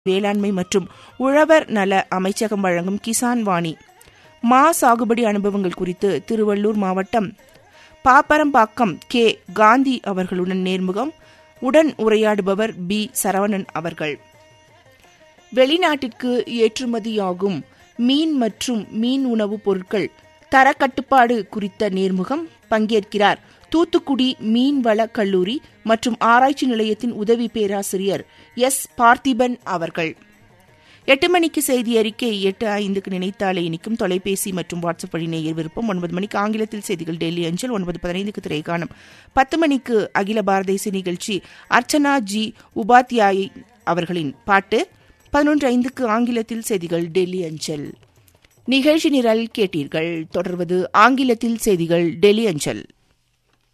வேளாண்மை மற்றும் உழவர் நல அமைச்சகம் வழங்கும் கிசான் வாணி மா சாகுபடி அனுபவங்கள் குறித்து திருவள்ளூர் மாவட்டம் பாப்பரம்பாக்கம் கே காந்தி அவர்களுடன் நேர்முகம் உடன் உரையாடுபவர் பி சரவணன் அவர்கள் வெளிநாட்டிற்கு ஏற்றுமதியாகும் மீன் மற்றும் மீன் உணவுப் பொருட்கள் தரக்கட்டுப்பாடு குறித்த நேர்முகம் பங்கேற்கிறார் தூத்துக்குடி மீன்வள கல்லூரி மற்றும் ஆராய்ச்சி நிலையத்தின் உதவி பேராசிரியர் எஸ் பார்த்திபன் அவர்கள் எட்டு மணிக்கு செய்தி அறிக்கை எட்டு ஐந்துக்கு நினைத்தாலே இனிக்கும் தொலைபேசி மற்றும் வாட்ஸ்அப் வழி நேயர் விருப்பம் ஒன்பது மணிக்கு ஆங்கிலத்தில் செய்திகள் டெல்லி அஞ்சல் ஒன்பது பதினைந்துக்கு திரைக்காணும் பத்து மணிக்கு அகில பாரத இசை நிகழ்ச்சி அர்ச்சனா ஜி உபாத்யாயை அவர்களின் பாட்டு பதினொன்று ஐந்துக்கு ஆங்கிலத்தில் செய்திகள் டெல்லி அஞ்சல் நிகழ்ச்சி நிரல் கேட்டீர்கள் தொடர்வது ஆங்கிலத்தில் செய்திகள் டெல்லி அஞ்சல்